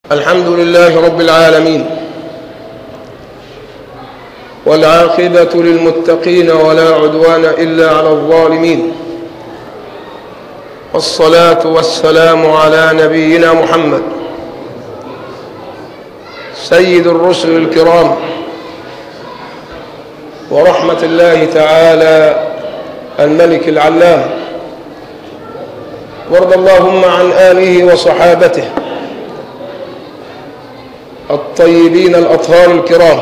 الحمد لله رب العالمين والعاقبة للمتقين ولا عدوان إلا على الظالمين والصلاة والسلام على نبينا محمد سيد الرسل الكرام ورحمة الله تعالى الملك العلام وارض اللهم عن آله وصحابته الطيبين الأطهار الكرام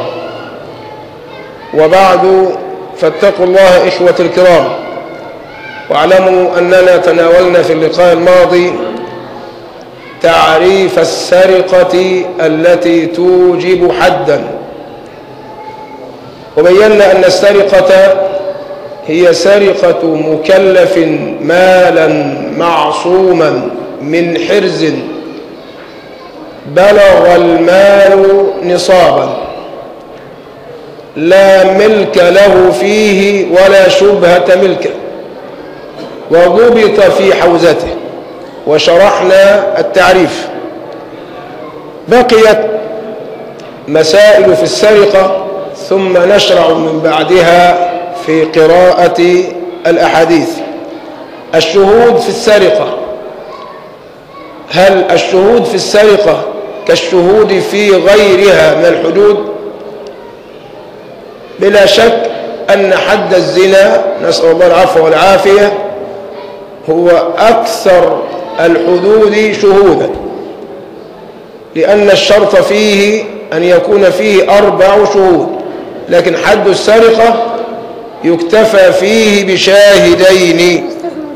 وبعد فاتقوا الله إخوة الكرام واعلموا أننا تناولنا في اللقاء الماضي تعريف السرقة التي توجب حدا وبينا أن السرقة هي سرقة مكلف مالا معصوما من حرز بلغ المال نصابا لا ملك له فيه ولا شبهة ملكه وضبط في حوزته وشرحنا التعريف بقيت مسائل في السرقة ثم نشرع من بعدها في قراءة الأحاديث الشهود في السرقة هل الشهود في السرقة كالشهود في غيرها من الحدود بلا شك أن حد الزنا نسأل الله العفو والعافية هو أكثر الحدود شهودا لأن الشرط فيه أن يكون فيه أربع شهود لكن حد السرقة يكتفى فيه بشاهدين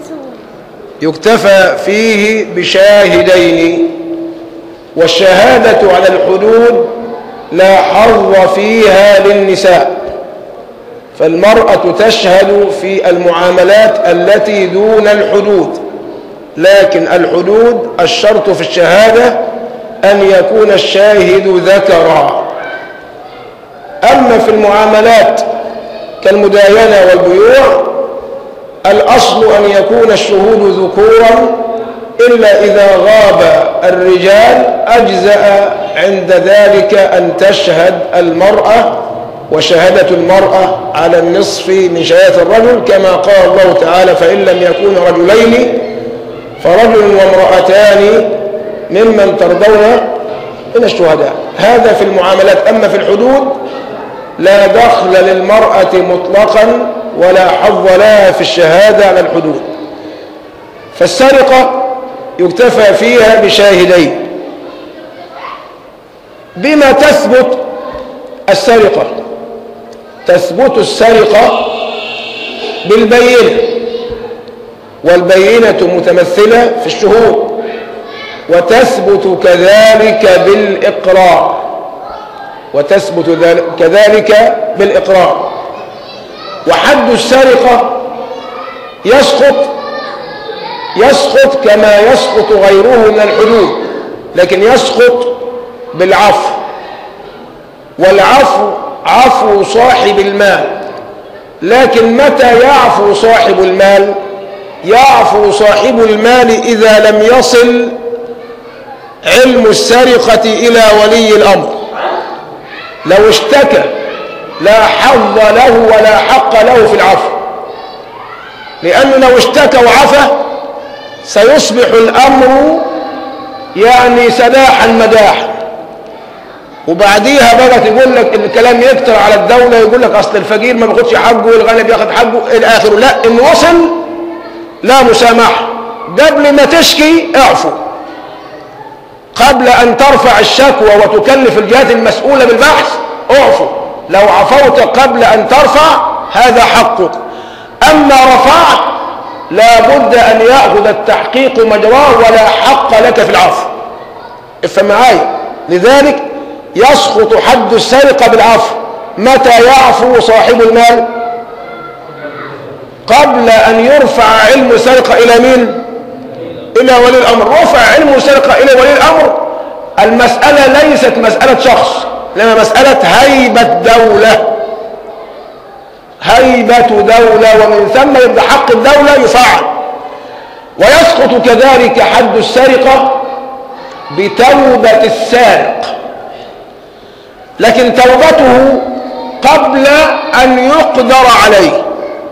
يكتفى فيه بشاهدين والشهادة على الحدود لا حظ فيها للنساء فالمرأة تشهد في المعاملات التي دون الحدود لكن الحدود الشرط في الشهادة أن يكون الشاهد ذكرا أما في المعاملات كالمداينة والبيوع الأصل أن يكون الشهود ذكورا إلا إذا غاب الرجال أجزأ عند ذلك أن تشهد المرأة وشهادة المرأة على النصف من شهادة الرجل كما قال الله تعالى فإن لم يكون رجلين فرجل وامرأتان ممن ترضون من الشهداء هذا في المعاملات أما في الحدود لا دخل للمرأة مطلقا ولا حظ لها في الشهادة على الحدود فالسرقة يكتفى فيها بشاهدين بما تثبت السرقة تثبت السرقة بالبينة والبينة متمثلة في الشهود وتثبت كذلك بالإقرار وتثبت كذلك بالإقرار وحد السرقة يسقط يسقط كما يسقط غيره من الحدود لكن يسقط بالعفو والعفو عفو صاحب المال لكن متى يعفو صاحب المال يعفو صاحب المال إذا لم يصل علم السرقة إلى ولي الأمر لو اشتكى لا حظ له ولا حق له في العفو لأنه لو اشتكى وعفى سيصبح الأمر يعني سداحا مداحا وبعديها بقى تقول لك الكلام يكتر على الدولة يقول لك أصل الفقير ما بياخدش حقه والغني بياخد حقه إلى آخره لا إن وصل لا مسامحة قبل ما تشكي اعفو قبل أن ترفع الشكوى وتكلف الجهات المسؤولة بالبحث اعفو لو عفوت قبل أن ترفع هذا حقك أما رفعت لا بد أن يأخذ التحقيق مجراه ولا حق لك في العفو افهم معايا لذلك يسقط حد السرقة بالعفو متى يعفو صاحب المال قبل أن يرفع علم السرقة إلى مين إلى ولي الأمر رفع علم السرقة إلى ولي الأمر المسألة ليست مسألة شخص لما مسألة هيبة دولة هيبة دولة ومن ثم يبقى حق الدولة يفعل ويسقط كذلك حد السرقة بتوبة السارق لكن توبته قبل أن يقدر عليه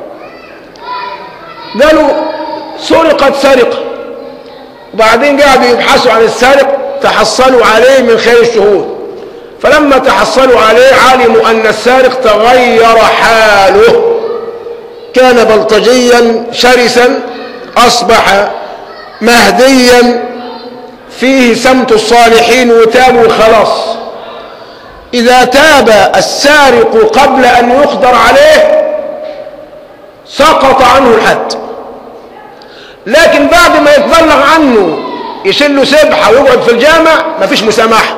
قالوا سرقت سرقة وبعدين قاعدوا يبحثوا عن السارق تحصلوا عليه من خير الشهود فلما تحصلوا عليه علموا أن السارق تغير حاله كان بلطجيا شرسا أصبح مهديا فيه سمت الصالحين وتابوا خلاص إذا تاب السارق قبل أن يقدر عليه سقط عنه الحد لكن بعد ما يتبلغ عنه يشيل له سبحة ويقعد في الجامع مفيش مسامحة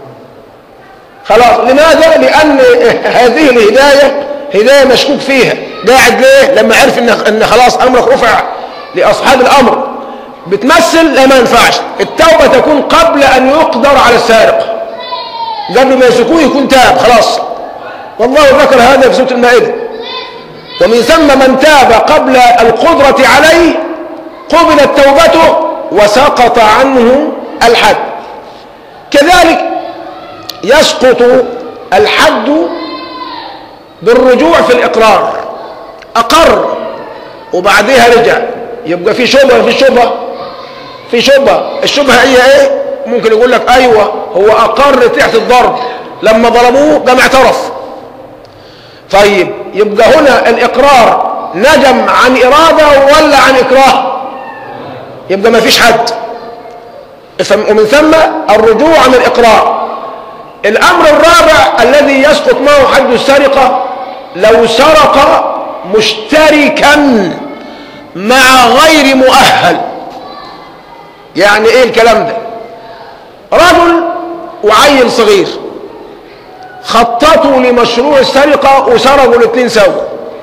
خلاص لماذا؟ لأن هذه الهداية هداية مشكوك فيها قاعد ليه؟ لما عرف إن, إن خلاص أمرك رفع لأصحاب الأمر بتمثل لا ما ينفعش التوبة تكون قبل أن يقدر على السارق قبل ما يمسكوه يكون تاب خلاص والله ذكر هذا في سورة المائدة ومن ثم من تاب قبل القدرة عليه قبلت توبته وسقط عنه الحد كذلك يسقط الحد بالرجوع في الإقرار أقر وبعدها رجع يبقى في شبهة في شبهة في شبهة الشبهة هي ايه ممكن يقول لك ايوه هو اقر تحت الضرب لما ضربوه قام اعترف طيب يبقى هنا الاقرار نجم عن اراده ولا عن اكراه يبقى ما فيش حد ومن ثم الرجوع عن الاقرار الامر الرابع الذي يسقط معه حد السرقه لو سرق مشتركا مع غير مؤهل يعني ايه الكلام ده رجل وعيل صغير خططوا لمشروع السرقة وسرقوا الاثنين سوا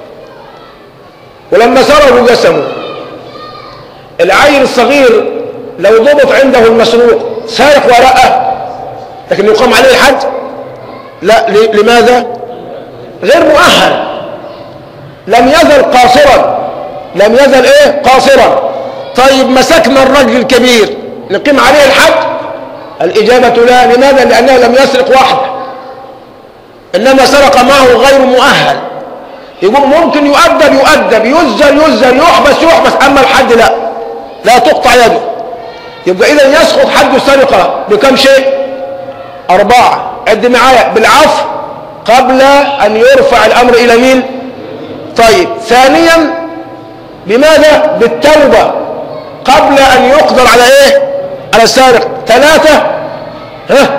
ولما سرقوا قسموا العيل الصغير لو ضبط عنده المسروق سارق ورقة لكن يقام عليه الحد لا لماذا غير مؤهل لم يزل قاصرا لم يزل ايه قاصرا طيب مسكنا الرجل الكبير نقيم عليه الحد الإجابة لا لماذا لأنه لم يسرق وحده إنما سرق معه غير مؤهل يقول ممكن يؤدب يؤدب يزجر يزجر يحبس يحبس أما الحد لا لا تقطع يده يبقى إذا يسقط حد السرقة بكم شيء أربعة عد معايا بالعفو قبل أن يرفع الأمر إلى مين طيب ثانيا بماذا بالتوبة قبل أن يقدر على إيه على السارق ثلاثة ها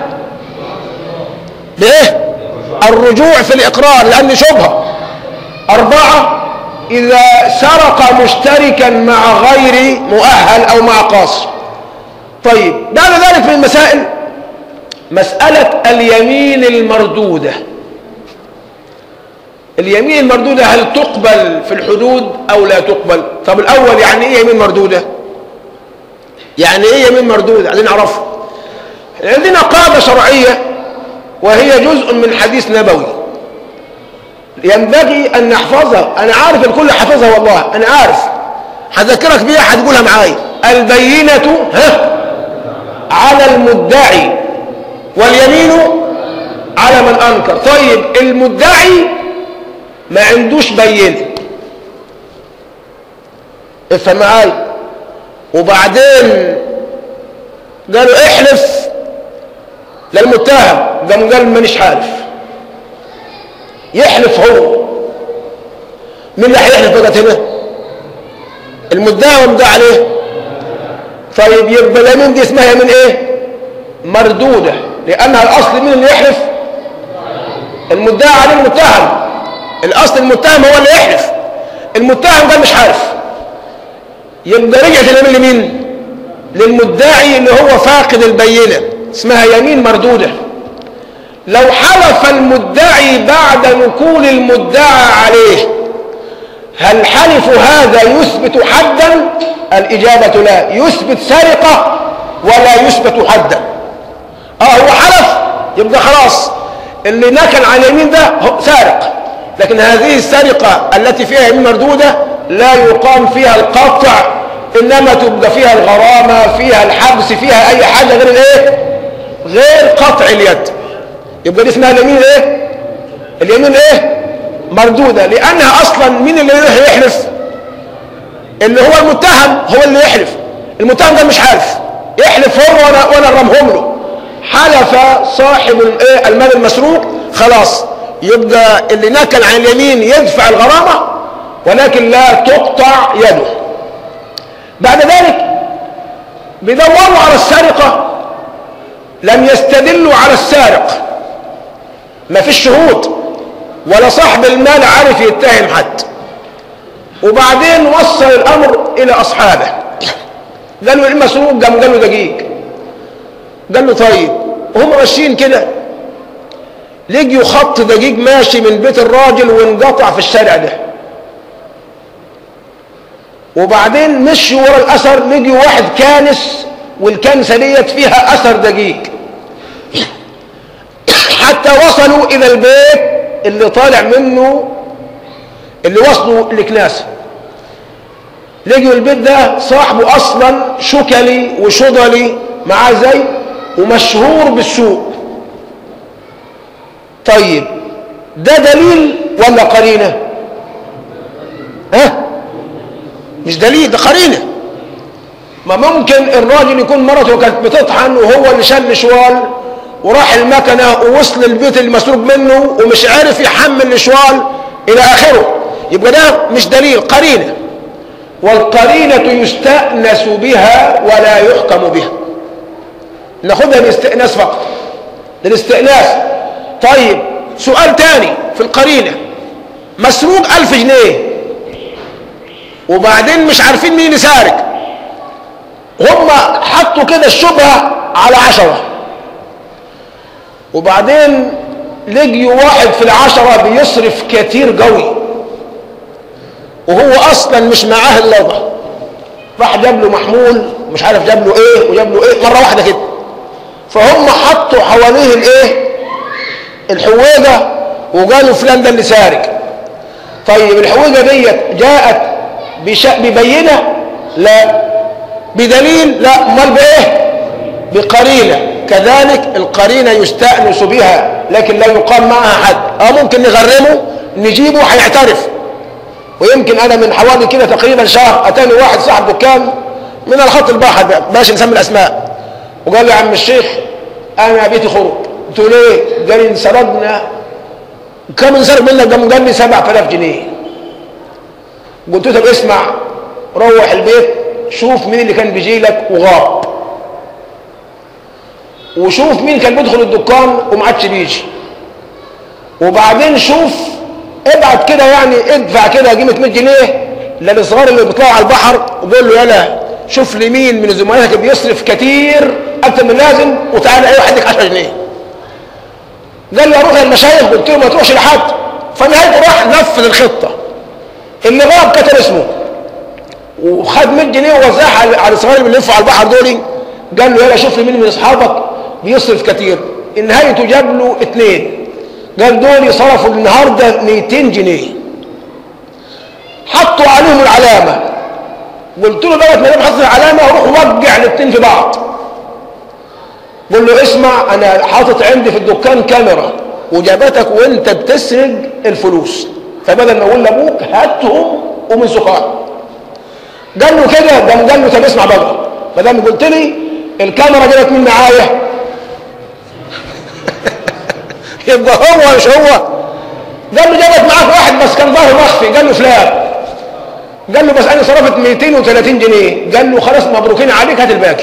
بإيه الرجوع في الإقرار لأن شبهة أربعة إذا سرق مشتركا مع غير مؤهل أو مع قاصر طيب بعد ذلك من المسائل مسألة اليمين المردودة اليمين المردودة هل تقبل في الحدود أو لا تقبل طب الأول يعني إيه يمين مردودة يعني إيه يمين مردودة عايزين نعرفها عندنا قاعدة شرعية وهي جزء من حديث نبوي ينبغي أن نحفظها أنا عارف الكل حافظها والله أنا عارف هذكرك بيها هتقولها معايا البينة ها على المدعي واليمين على من أنكر طيب المدعي ما عندوش بينة افهم معايا وبعدين قالوا احلف للمتهم قام قال مانيش حالف يحلف هو مين اللي هيحلف بقى هنا المدعي والمدعي عليه طيب يبقى اليمين دي اسمها يمين ايه مردوده لانها الاصل مين اللي يحلف المدعي عليه المتهم الاصل المتهم هو اللي يحلف المتهم قال مش عارف يبقى رجعت اليمين لمين للمدعي اللي هو فاقد البينه اسمها يمين مردوده لو حلف المدعي بعد نقول المدعى عليه هل حلف هذا يثبت حدا الإجابة لا يثبت سرقة ولا يثبت حدا اه هو حلف يبقى خلاص اللي نكل على اليمين ده سارق لكن هذه السرقة التي فيها يمين مردودة لا يقام فيها القطع انما تبقى فيها الغرامه فيها الحبس فيها اي حاجه غير الايه غير قطع اليد يبقى دي اسمها اليمين ايه اليمين ايه مردوده لانها اصلا مين اللي يروح يحلف اللي هو المتهم هو اللي يحلف المتهم ده مش حالف يحلف هو وانا وانا ارمهم له حلف صاحب الايه المال المسروق خلاص يبقى اللي نكل عن اليمين يدفع الغرامه ولكن لا تقطع يده بعد ذلك بيدوروا على السرقه لم يستدلوا على السارق ما فيش شهود ولا صاحب المال عارف يتهم حد وبعدين وصل الامر الى اصحابه قالوا ايه المسروق قام قال له دقيق قال له طيب وهم ماشيين كده لقيوا خط دقيق ماشي من بيت الراجل وانقطع في الشارع ده وبعدين مشوا ورا الاثر لقيوا واحد كانس والكنسه ديت فيها اثر دقيق حتى وصلوا الى البيت اللي طالع منه اللي وصلوا الكناسه لقيوا البيت ده صاحبه اصلا شكلي وشضلي معاه زي ومشهور بالسوق طيب ده دليل ولا قرينه ها مش دليل ده قرينه ما ممكن الراجل يكون مرته كانت بتطحن وهو اللي شال الشوال وراح المكنه ووصل البيت المسروق منه ومش عارف يحمل الشوال الى اخره يبقى ده مش دليل قرينه والقرينه يستانس بها ولا يحكم بها ناخدها الاستئناس فقط للاستئناس طيب سؤال تاني في القرينه مسروق ألف جنيه وبعدين مش عارفين مين اللي سارق هم حطوا كده الشبهه على عشره وبعدين لقيوا واحد في العشرة بيصرف كتير قوي وهو اصلا مش معاه اللوحة راح جاب له محمول مش عارف جاب له ايه وجاب له ايه مرة واحدة كده فهم حطوا حواليه الايه الحويجة وقالوا فلان ده اللي سارق طيب الحويجة ديت جاءت بش... ببينة لا بدليل لا امال بايه بقرينه كذلك القرينه يستانس بها لكن لا يقام معها حد اه ممكن نغرمه نجيبه هيعترف ويمكن انا من حوالي كده تقريبا شهر اتاني واحد صاحب دكان من الخط البحر بقى باش نسمي الاسماء وقال لي يا عم الشيخ انا بيتي خروج قلت له ليه؟ قال لي انسرقنا كم انسرق منك؟ قام قال لي 7000 جنيه قلت له طب اسمع روح البيت شوف مين اللي كان بيجي لك وغاب وشوف مين كان بيدخل الدكان وما عادش بيجي وبعدين شوف ابعت كده يعني ادفع كده قيمه 100 جنيه للصغار اللي بيطلعوا على البحر وقول له يلا شوف لي مين من زملائك بيصرف كتير اكتر من اللازم وتعالى ايه واحد 10 جنيه قال لي اروح للمشايخ قلت له ما تروحش لحد فنهايته راح نفذ الخطه اللي غاب كتب اسمه وخد 100 جنيه ووزعها على الصغار اللي بيلفوا على البحر دول قال له يلا شوف لي مين من اصحابك بيصرف كتير نهايته جاب له اثنين قال دول صرفوا النهارده 200 جنيه حطوا عليهم العلامه قلت له دوت ما دام حط العلامه روح وقع الاثنين في بعض قول له اسمع انا حاطط عندي في الدكان كاميرا وجابتك وانت بتسرق الفلوس فبدل ما اقول لابوك هاتهم ومن سكان قال له كده قام قال له طب اسمع بقى ما دام قلت لي الكاميرا جابت مين معايا يبقى هو مش هو قال له جابت معاك واحد بس كان ظاهر مخفي قال له فلان قال له بس انا صرفت 230 جنيه قال له خلاص مبروكين عليك هات الباقي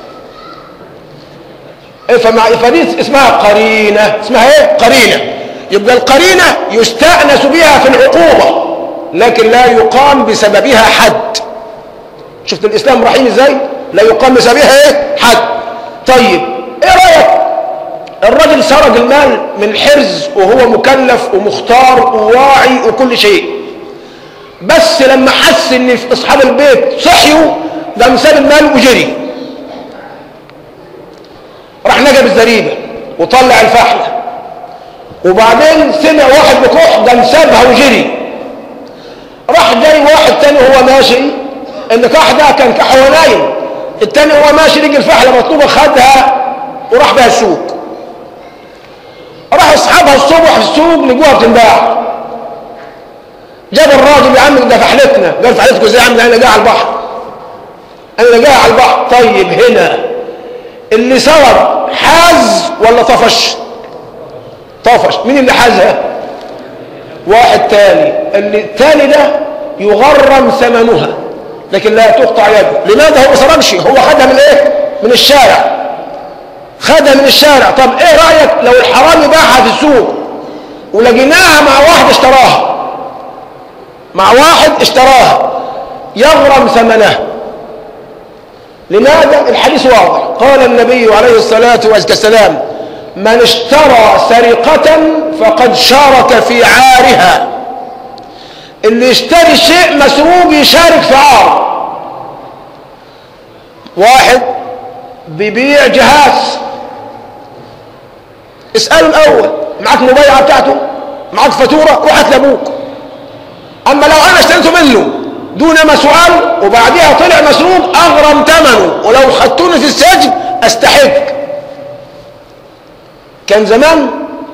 فمع فدي اسمها قرينه اسمها ايه قرينه يبقى القرينه يستانس بها في العقوبه لكن لا يقام بسببها حد شفت الاسلام رحيم ازاي لا يقام بسببها ايه حد طيب ايه رايك الرجل سرق المال من حرز وهو مكلف ومختار وواعي وكل شيء بس لما حس ان اصحاب البيت صحيوا قام ساب المال وجري راح نجب الزريبه وطلع الفحله وبعدين سمع واحد بكح قام سابها وجري راح جاي واحد تاني وهو ماشي النكاح ده كان كح وهو نايم التاني هو ماشي لقي الفحله مطلوبه خدها وراح بها السوق راح اصحابها الصبح في السوق لقوها بتنباع جاب الراجل يا عم ده فحلتنا قال فحلتكم ازاي يا عم ده انا جاي على البحر انا جاي على البحر طيب هنا اللي سرق حاز ولا طفش طفش مين اللي حازها واحد تاني اللي التاني ده يغرم ثمنها لكن لا تقطع يده لماذا هو ما سرقش هو خدها من ايه من الشارع خدها من الشارع طب ايه رايك لو الحرامي باعها في السوق ولقيناها مع واحد اشتراها مع واحد اشتراها يغرم ثمنها لماذا الحديث واضح قال النبي عليه الصلاة والسلام من اشترى سرقة فقد شارك في عارها اللي يشتري شيء مسروق يشارك في عار واحد بيبيع جهاز اسأله الأول معك مبايعة بتاعته معك فاتورة روح هات لأبوك أما لو أنا اشتريته منه دون ما سؤال وبعدها طلع مسروق أغرم ثمنه ولو خدتوني في السجن أستحق كان زمان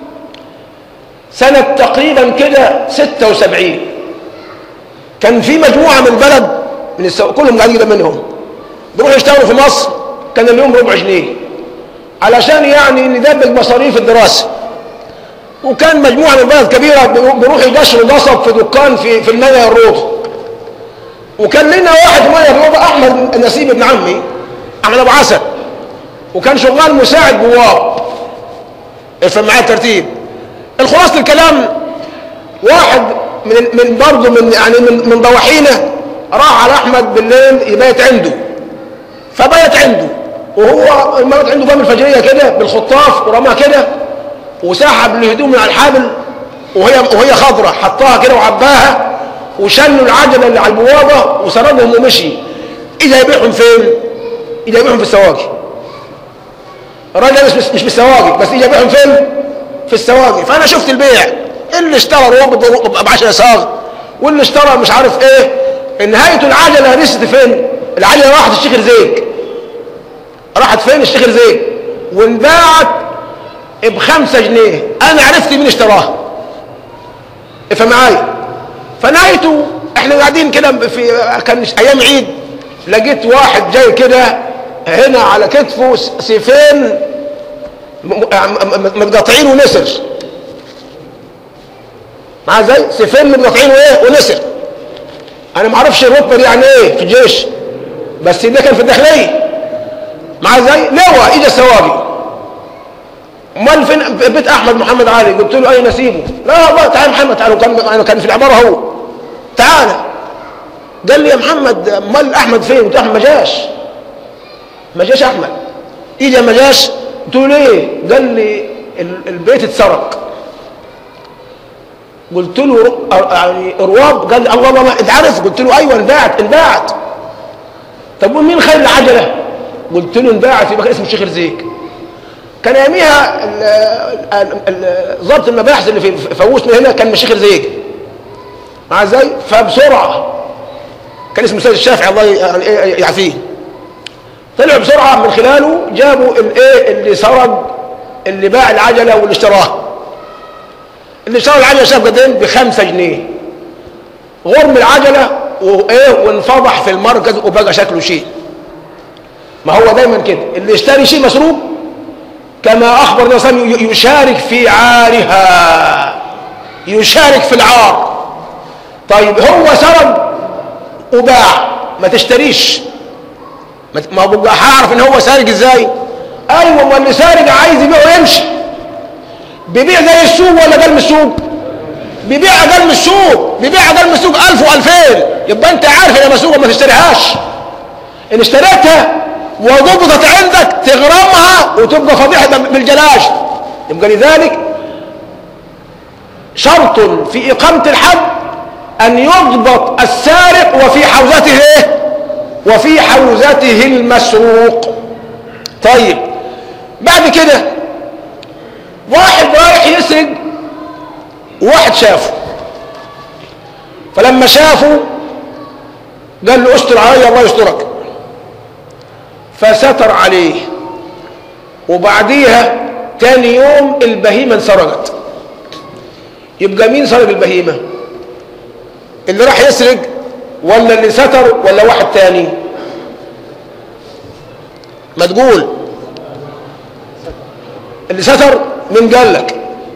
سنة تقريبا كده 76 كان في مجموعة من البلد من السو... كلهم قاعدين كده منهم بيروحوا يشتغلوا في مصر كان اليوم ربع جنيه علشان يعني ندبج مصاريف الدراسة وكان مجموعة من البلد كبيرة بيروحوا يقشروا قصب في دكان في في المنيا الروض وكان لنا واحد في المنيا الروض أحمد نسيب ابن عمي أحمد أبو عسل وكان شغال مساعد بواب افهم معايا الترتيب الخلاصة الكلام واحد من من برضه من يعني من من ضواحينا راح على احمد بالليل يبيت عنده فبيت عنده وهو المرات عنده باب الفجريه كده بالخطاف ورماها كده وسحب الهدوم من على الحبل وهي وهي خضراء حطها كده وعباها وشلوا العجله اللي على البوابه وسردهم ومشي اذا يبيعهم فين؟ اذا يبيعهم في السواقي الراجل مش مش في السواقي بس اذا يبيعهم فين؟ في السواقي فانا شفت البيع اللي اشترى روابط ب 10 صاغ واللي اشترى مش عارف ايه نهايه العجله رست فين؟ العجله راحت الشيخ رزيق راحت فين الشيخ رزيق وانباعت بخمسة جنيه انا عرفت مين اشتراها افهم معايا فنهايته احنا قاعدين كده في كان ايام عيد لقيت واحد جاي كده هنا على كتفه سيفين متقاطعين ونسر معاه زي سيفين متقاطعين وايه ونسر انا ما اعرفش الرتبه دي يعني ايه في الجيش بس ده كان في الداخليه معاه زي لواء اجى السواقي امال فين بيت احمد محمد علي قلت له اين نسيبه لا والله تعال محمد تعال كان انا كان في العماره هو تعال قال لي يا محمد امال احمد فين قلت له احمد ما جاش ما جاش احمد اجى ما جاش قلت له ليه قال لي البيت اتسرق قلت له يعني رواب قال لي الله الله انت عارف قلت له ايوه انباعت انباعت طب ومين خير العجله قلت له انباعت يبقى اسمه الشيخ رزيق كان يوميها ضابط المباحث اللي في فوسنا هنا كان الشيخ رزيق مع ازاي فبسرعه كان اسمه سيد الشافعي الله يعافيه طلعوا بسرعه من خلاله جابوا الايه اللي سرق اللي باع العجله واللي اشتراها اللي اشترى العجله شاف قدين بخمسة جنيه غرم العجله وايه وانفضح في المركز وبقى شكله شيء ما هو دايما كده اللي يشتري شيء مسروق كما اخبر النبي صلى الله عليه وسلم يشارك في عارها يشارك في العار طيب هو سرق وباع ما تشتريش ما هو بقى هعرف ان هو سارق ازاي ايوه ما اللي سارق عايز يبيع ويمشي بيبيع زي السوق ولا اقل من السوق بيبيع اقل من السوق بيبيع اقل من السوق 1000 و2000 يبقى انت عارف انها مسوقه ما تشتريهاش ان اشتريتها وضبطت عندك تغرمها وتبقى فضيحه بالجلاش يبقى لذلك شرط في اقامه الحد ان يضبط السارق وفي حوزته ايه وفي حوزته المسروق طيب بعد كده واحد رايح يسرق وواحد شافه فلما شافه قال له استر علي الله يسترك فستر عليه وبعديها تاني يوم البهيمة انسرقت يبقى مين سرق البهيمة اللي راح يسرق ولا اللي ستر ولا واحد تاني ما تقول اللي ستر مين قال لك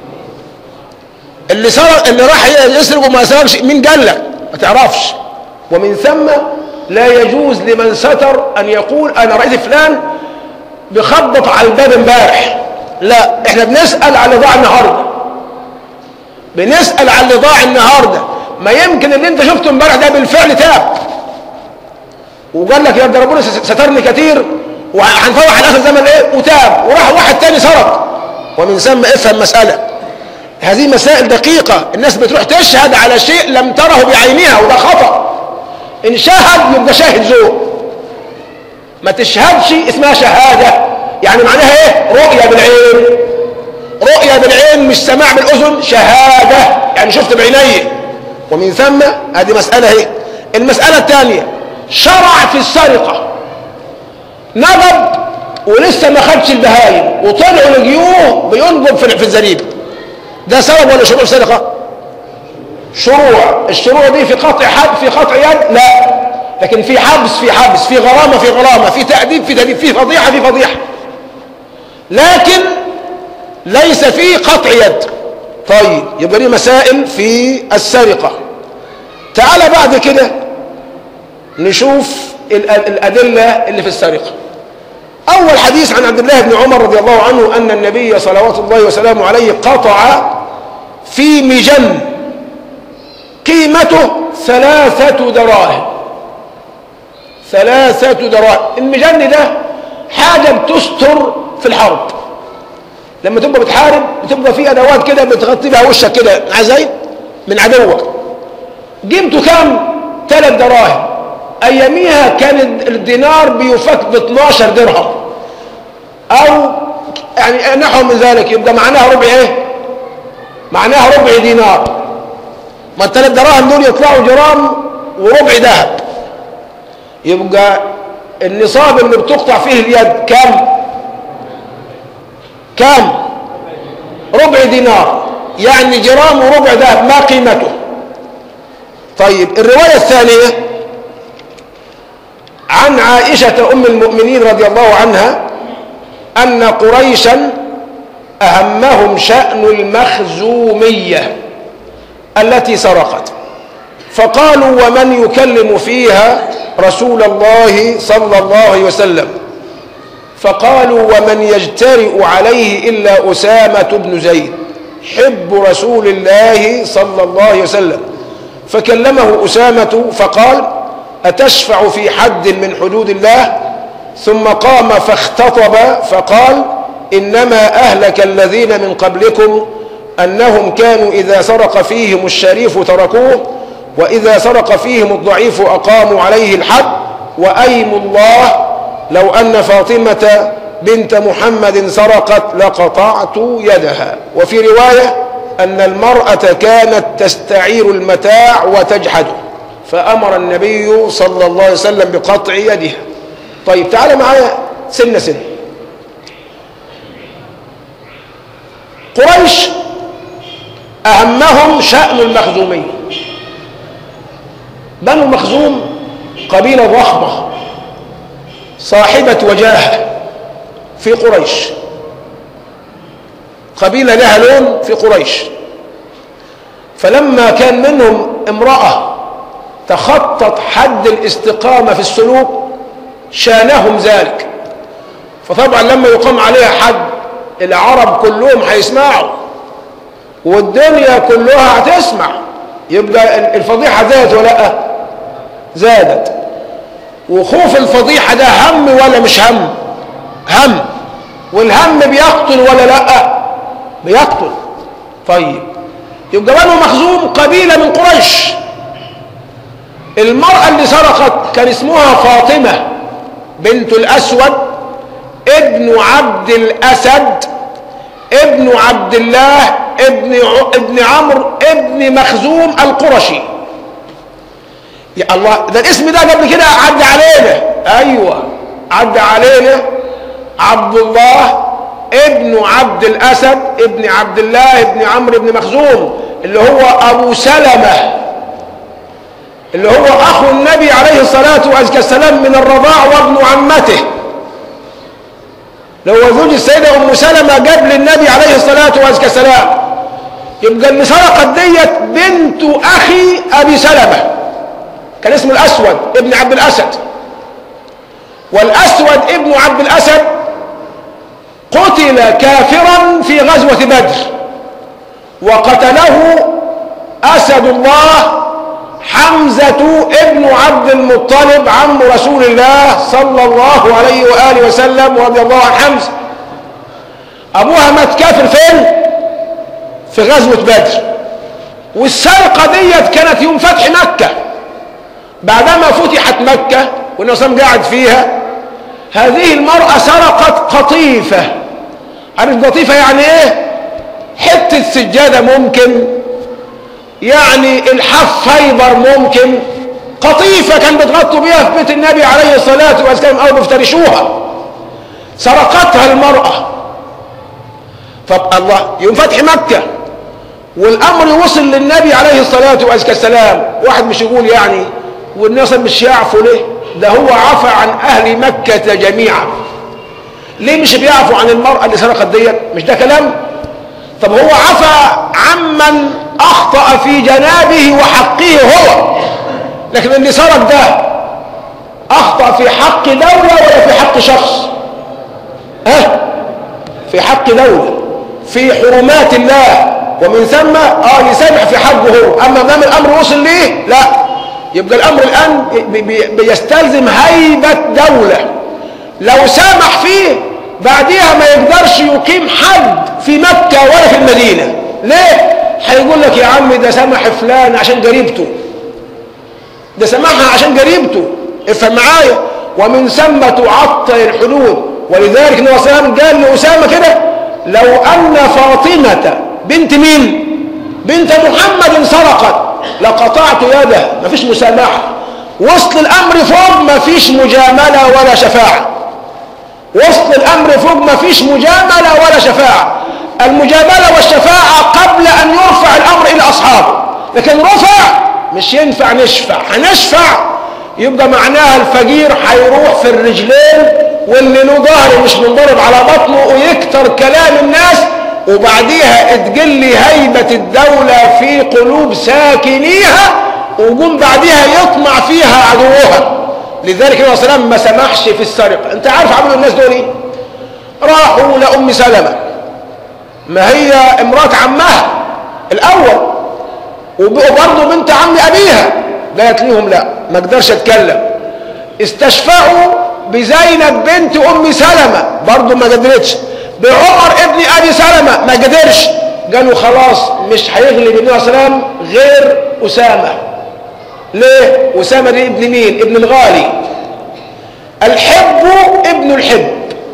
اللي سرق اللي راح يسرق وما سرقش مين قال لك ما تعرفش ومن ثم لا يجوز لمن ستر ان يقول انا رايت فلان بخبط على الباب امبارح لا احنا بنسال على اللي ضاع النهارده بنسال على اللي ضاع النهارده ما يمكن اللي انت شفته امبارح ده بالفعل تاب وقال لك يا ده ربنا سترني كتير وهنفوح على اخر زمن ايه وتاب وراح واحد تاني سرق ومن ثم افهم مساله هذه مسائل دقيقه الناس بتروح تشهد على شيء لم تره بعينها وده خطا ان شهد يبقى شاهد زور ما تشهدش اسمها شهاده يعني معناها ايه رؤيه بالعين رؤيه بالعين مش سماع بالاذن شهاده يعني شفت بعيني ومن ثم هذه مساله اهي المساله الثانيه شرع في السرقه نضب ولسه ما خدش البهايم وطلعوا لجيوه بينجب في الزريب ده سبب ولا شروع سرقه شروع الشروع دي في قطع حد في قطع يد لا لكن في حبس في حبس في غرامه في غرامه في تاديب في تاديب في فضيحه في فضيحه لكن ليس في قطع يد طيب يبقى دي مسائل في السرقه تعال بعد كده نشوف الادله اللي في السرقه اول حديث عن عبد الله بن عمر رضي الله عنه ان النبي صلوات الله وسلامه عليه قطع في مجن قيمته ثلاثة دراهم ثلاثة دراهم المجن ده حاجة بتستر في الحرب لما تبقى بتحارب بتبقى في ادوات كده بتغطي بها وشك كده عزيز من عدوك قيمته كام ثلاث دراهم اياميها كان الدينار بيفك ب 12 درهم او يعني نحو من ذلك يبقى معناها ربع ايه معناها ربع دينار ما الثلاث دراهم دول يطلعوا جرام وربع ذهب يبقى النصاب اللي بتقطع فيه اليد كم كم ربع دينار يعني جرام وربع ذهب ما قيمته طيب الرواية الثانية عن عائشة أم المؤمنين رضي الله عنها أن قريشا أهمهم شأن المخزومية التي سرقت فقالوا ومن يكلم فيها رسول الله صلى الله عليه وسلم فقالوا ومن يجترئ عليه إلا أسامة بن زيد حب رسول الله صلى الله عليه وسلم فكلمه أسامة فقال أتشفع في حد من حدود الله ثم قام فاختطب فقال إنما أهلك الذين من قبلكم أنهم كانوا إذا سرق فيهم الشريف تركوه وإذا سرق فيهم الضعيف أقاموا عليه الحد وأيم الله لو أن فاطمة بنت محمد سرقت لقطعت يدها وفي رواية أن المرأة كانت تستعير المتاع وتجحده فأمر النبي صلى الله عليه وسلم بقطع يدها طيب تعال معايا سنة سنة قريش أهمهم شأن المخزومية بنو مخزوم قبيلة ضخمة صاحبة وجاهة في قريش قبيلة لها لون في قريش فلما كان منهم امرأة تخطط حد الاستقامة في السلوك شانهم ذلك فطبعا لما يقام عليها حد العرب كلهم هيسمعوا والدنيا كلها هتسمع يبقى الفضيحة زادت ولا لا زادت وخوف الفضيحة ده هم ولا مش هم هم والهم بيقتل ولا لا بيقتل طيب يبقى بنو مخزوم قبيلة من قريش المرأة اللي سرقت كان اسمها فاطمة بنت الأسود ابن عبد الأسد ابن عبد الله ابن ابن عمرو ابن مخزوم القرشي يا الله ده الاسم ده قبل كده عدى علينا ايوه عدى علينا عبد الله ابن عبد الاسد ابن عبد الله ابن عمرو بن مخزوم اللي هو ابو سلمه اللي هو اخو النبي عليه الصلاه والسلام من الرضاع وابن عمته لو زوج السيده ام سلمه قبل النبي عليه الصلاه والسلام يبقى اللي سرقت ديت بنت اخي ابي سلمه كان اسمه الاسود ابن عبد الاسد والاسود ابن عبد الاسد قتل كافرا في غزوه بدر وقتله اسد الله حمزه ابن عبد المطلب عم رسول الله صلى الله عليه واله وسلم ورضي الله عن حمزه ابوها مات كافر فين في غزوه بدر والسرقه ديت كانت يوم فتح مكه بعدما فتحت مكة والنصام قاعد فيها هذه المرأة سرقت قطيفة عارف قطيفة يعني ايه حتة سجادة ممكن يعني الحف فايبر ممكن قطيفة كان بتغطوا بيها في بيت النبي عليه الصلاة والسلام أو بيفترشوها سرقتها المرأة فالله يوم فتح مكة والأمر وصل للنبي عليه الصلاة والسلام واحد مش يقول يعني والناس مش يعفوا ليه ده هو عفى عن اهل مكة جميعا ليه مش بيعفوا عن المرأة اللي سرقت ديت مش ده كلام طب هو عفى عمن اخطأ في جنابه وحقه هو لكن اللي سرق ده اخطأ في حق دولة ولا في حق شخص ها أه؟ في حق دولة في حرمات الله ومن ثم اه يسامح في حقه هو اما دام الامر وصل ليه لا يبقى الامر الان بيستلزم هيبة دولة لو سامح فيه بعديها ما يقدرش يقيم حد في مكة ولا في المدينة ليه هيقول لك يا عم ده سامح فلان عشان قريبته ده سامحها عشان قريبته افهم معايا ومن ثم تعطل الحدود ولذلك النبي صلى الله عليه وسلم قال لأسامة كده لو أن فاطمة بنت مين بنت محمد سرقت لقطعت يده مفيش مسامحة وسط الأمر فوق مفيش مجاملة ولا شفاعة وسط الأمر فوق مفيش مجاملة ولا شفاعة المجاملة والشفاعة قبل أن يرفع الأمر إلى أصحابه لكن رفع مش ينفع نشفع هنشفع يبقى معناها الفقير هيروح في الرجلين واللي له ظهر مش منضرب على بطنه ويكتر كلام الناس وبعديها تقل هيبة الدولة في قلوب ساكنيها وقوم بعديها يطمع فيها عدوها لذلك النبي صلى الله عليه وسلم ما سمحش في السرقة انت عارف عملوا الناس دول ايه راحوا لأم سلمة ما هي امرات عمها الأول وبرضه بنت عم أبيها قالت لهم لا ما اقدرش اتكلم استشفعوا بزينب بنت ام سلمة برضه ما قدرتش بعمر ابن ابي سلمة ما قدرش قالوا خلاص مش هيغلب النبي صلى الله عليه وسلم غير اسامة ليه اسامة دي ابن مين ابن الغالي الحب ابن الحب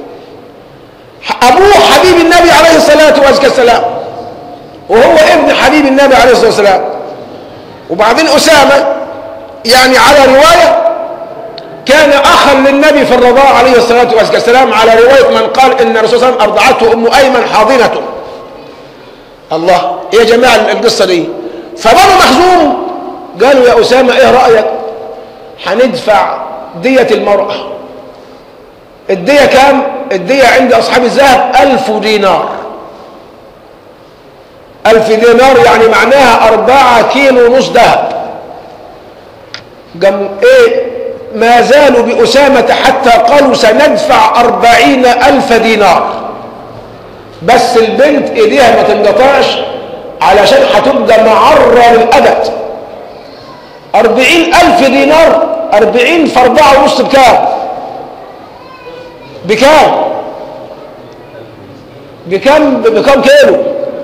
ابوه حبيب النبي عليه الصلاة والسلام وهو ابن حبيب النبي عليه الصلاة والسلام وبعدين أسامة يعني على رواية كان أخا للنبي في الرضاعة عليه الصلاة والسلام على رواية من قال إن الرسول صلى الله عليه وسلم أرضعته أم أيمن حاضنة الله إيه يا جماعة القصة دي فبنو مخزوم قالوا يا أسامة إيه رأيك هندفع دية المرأة الدية كام الدية عند أصحاب الذهب ألف دينار ألف دينار يعني معناها أربعة كيلو ونص ذهب قام إيه ما زالوا بأسامة حتى قالوا سندفع أربعين ألف دينار بس البنت إيديها ما تنقطعش علشان هتبقى معرة للأبد أربعين ألف دينار أربعين في أربعة ونص بكام بكام بكام بكام كيلو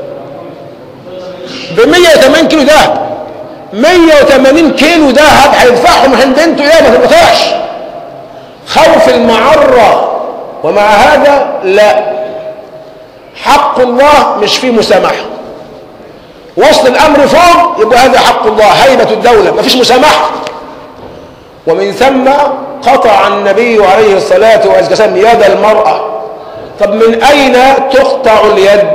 ب 180 كيلو دهب 180 كيلو دهب هيدفعهم عند بنته ايه ما تنقطعش خوف المعرة ومع هذا لا حق الله مش فيه مسامحة وصل الامر فوق يبقى هذا حق الله هيبة الدولة ما فيش مسامحة ومن ثم قطع النبي عليه الصلاة والسلام يد المرأة طب من أين تقطع اليد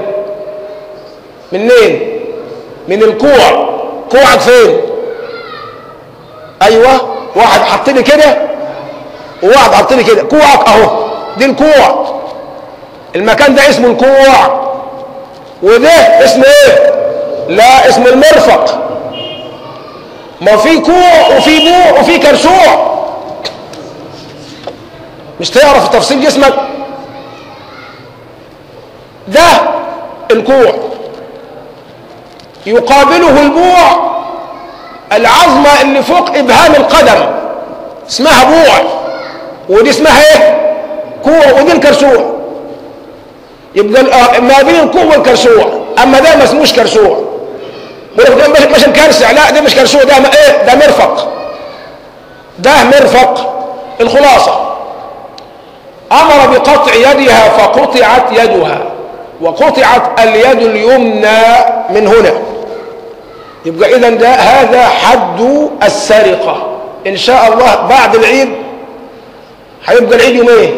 منين من الكوع كوعك فين ايوه واحد حط لي كده وواحد حط لي كده كوعك اهو دي الكوع المكان ده اسمه الكوع وده اسمه ايه لا اسمه المرفق ما في كوع وفي بوع وفي كرشوع مش تعرف تفصيل جسمك ده الكوع يقابله البوع العظمة اللي فوق إبهام القدم اسمها بوع ودي اسمها ايه كوع ودي الكرسوع يبقى ما بين الكوع والكرسوع اما ده ما اسموش كرسوع ده مش مش مكرسع لا ده مش كرسوع ده ايه ده مرفق ده مرفق الخلاصة امر بقطع يدها فقطعت يدها وقطعت اليد اليمنى من هنا يبقى اذا ده هذا حد السرقة ان شاء الله بعد العيد هيبقى العيد يوم ايه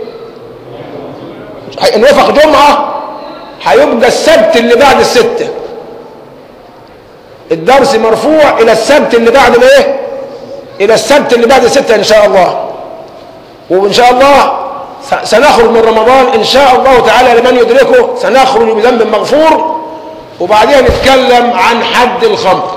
ان وفق جمعة هيبقى السبت اللي بعد الستة الدرس مرفوع الى السبت اللي بعد الايه الى السبت اللي بعد الستة ان شاء الله وان شاء الله سنخرج من رمضان ان شاء الله تعالى لمن يدركه سنخرج بذنب مغفور وبعدين نتكلم عن حد الخمر